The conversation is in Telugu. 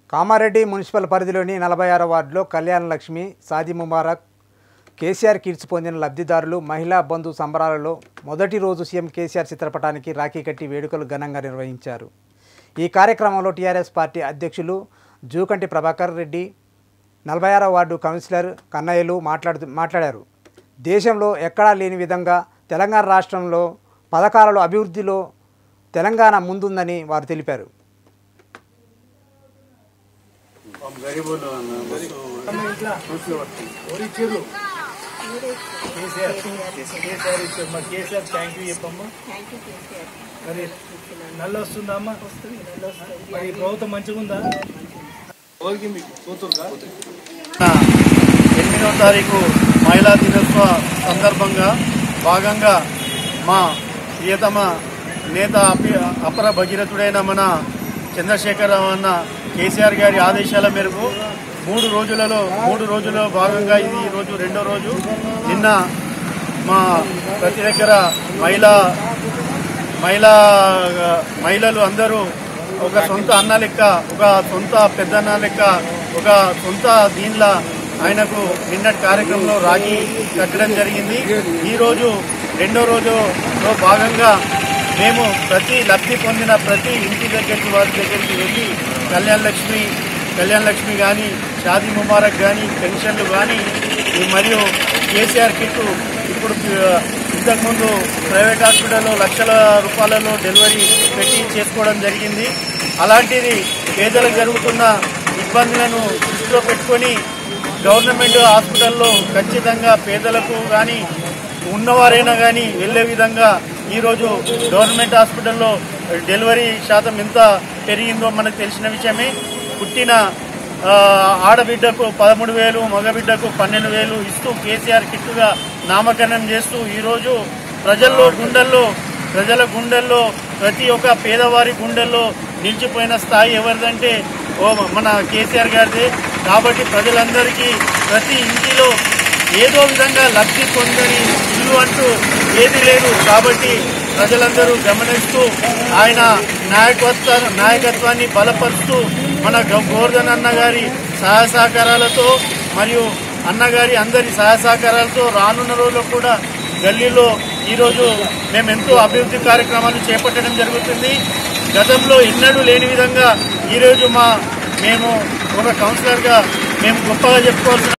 కామారెడ్డి మున్సిపల్ పరిధిలోని నలభై ఆరో వార్డులో కళ్యాణ లక్ష్మి సాది ముబారక్ కేసీఆర్ కిట్స్ పొందిన లబ్ధిదారులు మహిళా బంధు సంబరాలలో మొదటి రోజు సీఎం కేసీఆర్ చిత్రపటానికి రాఖీ కట్టి వేడుకలు ఘనంగా నిర్వహించారు ఈ కార్యక్రమంలో టీఆర్ఎస్ పార్టీ అధ్యక్షులు జూకంటి ప్రభాకర్ రెడ్డి నలభై ఆరో వార్డు కౌన్సిలర్ కన్నయ్యలు మాట్లాడుతూ మాట్లాడారు దేశంలో ఎక్కడా లేని విధంగా తెలంగాణ రాష్ట్రంలో పథకాలలో అభివృద్ధిలో తెలంగాణ ముందుందని వారు తెలిపారు हम गरीब लोग हैं ना, बस वो ఎవరిచ్చారు కేసీఆర్ కేసీఆర్ ఇచ్చారు కేసీఆర్ థ్యాంక్ యూ చెప్పమ్మా మరి నల్ల వస్తుందా అమ్మా మరి ప్రభుత్వం మంచిగా ఉందా ఎవరికి మీకు కూతురుగా ఎనిమిదవ తారీఖు మహిళా దినోత్సవ సందర్భంగా భాగంగా మా ప్రియతమ నేత అపి- అపర భగీరథుడైన మన చంద్రశేఖరరావు అన్న కేసీఆర్ గారి ఆదేశాల మేరకు మూడు రోజులలో మూడు రోజుల్లో భాగంగా ఇది ఈ రోజు రెండో రోజు నిన్న మా ప్రతి దగ్గర మహిళా మహిళా మహిళలు అందరూ ఒక సొంత అన్న లెక్క ఒక సొంత పెద్దన్న లెక్క ఒక సొంత దీనిలా ఆయనకు నిన్నటి కార్యక్రమంలో రాగి కట్టడం జరిగింది ఈ రోజు రెండో రోజులో భాగంగా మేము ప్రతి లబ్ధి పొందిన ప్రతి ఇంటి దగ్గరికి వారి దగ్గరికి వెళ్ళి కళ్యాణ లక్ష్మి కళ్యాణ లక్ష్మి కానీ షాదీ ముబారక్ కానీ పెన్షన్లు కానీ మరియు కేసీఆర్ కిట్ ఇప్పుడు ఆ, ఇంతకుముందు ప్రైవేట్ హాస్పిటల్లో లక్షల రూపాయలలో డెలివరీ పెట్టి చేసుకోవడం జరిగింది అలాంటిది పేదలకు జరుగుతున్న ఇబ్బందులను దృష్టిలో పెట్టుకొని గవర్నమెంట్ హాస్పిటల్లో ఖచ్చితంగా పేదలకు కానీ ఉన్నవారైనా కానీ వెళ్ళే విధంగా ఈరోజు గవర్నమెంట్ హాస్పిటల్లో డెలివరీ శాతం ఎంత పెరిగిందో మనకు తెలిసిన విషయమే పుట్టిన ఆ, ఆడబిడ్డకు పదమూడు వేలు మగబిడ్డకు పన్నెండు వేలు ఇస్తూ కేసీఆర్ కిట్టుగా నామకరణం చేస్తూ ఈరోజు ప్రజల్లో గుండెల్లో ప్రజల గుండెల్లో ప్రతి ఒక్క పేదవారి గుండెల్లో నిలిచిపోయిన స్థాయి ఎవరిదంటే ఓ మన కేసీఆర్ గారిదే కాబట్టి ప్రజలందరికీ ప్రతి ఇంటిలో ఏదో విధంగా లబ్ధి పొందని ఇల్లు అంటూ ఏది లేదు కాబట్టి ప్రజలందరూ గమనిస్తూ ఆయన నాయకత్వ నాయకత్వాన్ని బలపరుస్తూ మన గ- గోవర్ధన్ అన్న గారి సహాయ సహకారాలతో మరియు అన్నగారి అందరి సహాయ సహకారాలతో రానున్న రోజుల్లో కూడా గల్లీలో ఈరోజు మేము ఎంతో అభివృద్ధి కార్యక్రమాలు చేపట్టడం జరుగుతుంది గతంలో ఎన్నడూ లేని విధంగా ఈరోజు మా మేము ఒక కౌన్సిలర్గా మేము గొప్పగా చెప్పుకోవాల్సిన